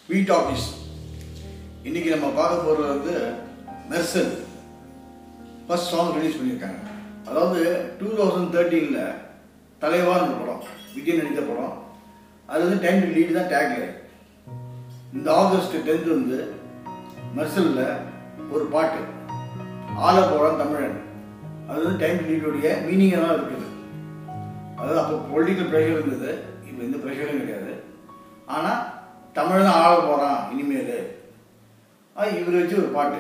வீட் ஆஃபீஸ் இன்னைக்கு நம்ம பார்க்க போகிறது வந்து மெர்சல் ஃபர்ஸ்ட் சாங் ரிலீஸ் பண்ணியிருக்காங்க அதாவது டூ தௌசண்ட் தேர்ட்டீனில் தலைவான்னு படம் விஜய் நடித்த படம் அது வந்து டென்த் லீடு தான் டேக்ல இந்த ஆகஸ்ட் டென்த் வந்து மெர்சலில் ஒரு பாட்டு ஆள போகிறான் தமிழன் அது வந்து டைம் லீடுடைய மீனிங்காக தான் இருக்குது அதாவது அப்போ பொலிட்டிக்கல் ப்ரெஷர் இருந்தது இப்போ எந்த ப்ரெஷரும் கிடையாது ஆனால் தமிழ் தான் ஆள போகிறான் இனிமேல் அது இவர் வச்சு ஒரு பாட்டு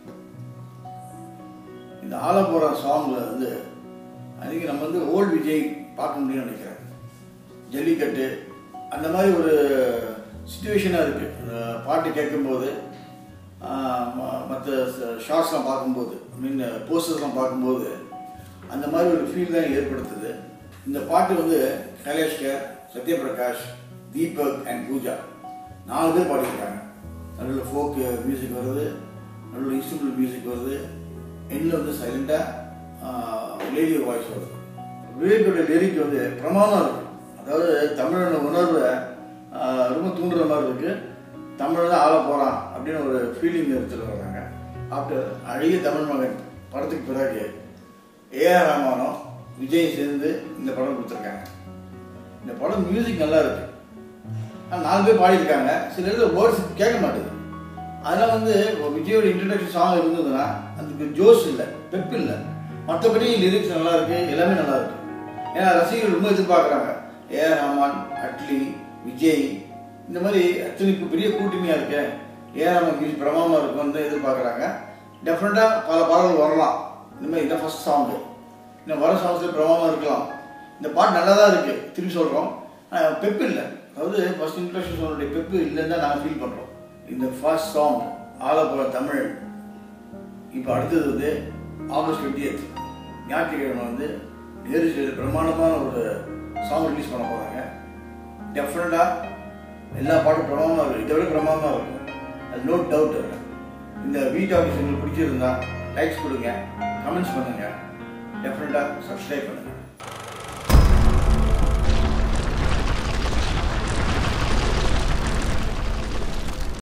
இந்த ஆள போகிற சாங்கில் வந்து அதுக்கு நம்ம வந்து ஓல்டு விஜய் பார்க்க முடியும்னு நினைக்கிறேன் ஜல்லிக்கட்டு அந்த மாதிரி ஒரு சுச்சுவேஷனாக இருக்குது அந்த பாட்டு கேட்கும்போது மற்ற ஷார்ட்ஸ்லாம் பார்க்கும்போது ஐ மீன் போஸ்டர்ஸ்லாம் பார்க்கும்போது அந்த மாதிரி ஒரு ஃபீல் தான் ஏற்படுத்துது இந்த பாட்டு வந்து கைலேஷ்கர் சத்யபிரகாஷ் தீபக் அண்ட் பூஜா நாலு பேர் பாடியிருக்காங்க நடுவில் ஃபோக் மியூசிக் வருது நடுவில் இன்ஸ்ட்ருமெண்ட் மியூசிக் வருது எண்ணில் வந்து சைலண்டாக ரேடியோ வாய்ஸ் வருது விவேக்கோட லிரிக் வந்து பிரமாதம் இருக்கு அதாவது தமிழோட உணர்வை ஆஹ், ரொம்ப தூண்டுற மாதிரி இருக்கு தமிழ் தான் ஆள போகிறான் அப்படின்னு ஒரு ஃபீலிங் எடுத்துட்டு வர்றாங்க ஆஃப்டர் அழகிய தமிழ் மகன் படத்துக்கு பிறகு ஏஆர் ராமானம் விஜய் சேர்ந்து இந்த படம் கொடுத்துருக்காங்க இந்த படம் மியூசிக் நல்லா இருக்கு ஆனா, நாலு பேர் பாடியிருக்காங்க சில இதில் வேர்ட்ஸ் கேட்க மாட்டேது அதெல்லாம் வந்து இப்போ விஜயோட இன்ட்ரடக்ஷன் சாங் இருந்ததுன்னா அதுக்கு ஜோஸ் இல்லை பெப் இல்லை மற்றபடி லிரிக்ஸ் நல்லா இருக்கு எல்லாமே நல்லா இருக்கு ஏன்னா ரசிகர்கள் ரொம்ப எதிர்பார்க்குறாங்க ஏஆர் ரஹ்மான் அட்லி விஜய் இந்த மாதிரி அத்தனைக்கு பெரிய கூட்டணியாக இருக்கு ஏஆர் ரஹ்மான் மியூசிக் பிரமாதமாக இருக்கும்னு எதிர்பார்க்குறாங்க டெஃபினட்டாக பல பாடல்கள் வரலாம் இந்த மாதிரி இதான் ஃபர்ஸ்ட் சாங்கு இன்னும் வர சாங்ஸில் பிரமாதமாக இருக்கலாம் இந்த பாட்டு நல்லா தான் இருக்குது திருப்பி சொல்கிறோம் பெப்பு இல்லை அதாவது ஃபர்ஸ்ட் இன்ட்ரடக்ஷன் சாங்கோடைய பெப்பு இல்லைன்னு தான் நாங்கள் ஃபீல் பண்ணுறோம் இந்த ஃபர்ஸ்ட் சாங் ஆலப்புற தமிழ் இப்போ அடுத்தது வந்து ஆகஸ்ட் டுவெண்ட்டியத் ஞாயிற்றுக்கிழமை வந்து நேரு பிரமாண்டமான ஒரு சாங் ரிலீஸ் பண்ண போகிறாங்க டெஃபினட்டாக எல்லா பாட்டும் பிரமாதமாக இருக்கும் இதை விட பிரமாதமாக இருக்கும் அது நோ டவுட் இந்த வீட் ஆஃபீஸ் உங்களுக்கு பிடிச்சிருந்தா லைக்ஸ் கொடுங்க கமெண்ட்ஸ் பண்ணுங்கள் டெஃபினட்டாக சப்ஸ்கிரைப் பண்ணுங்கள்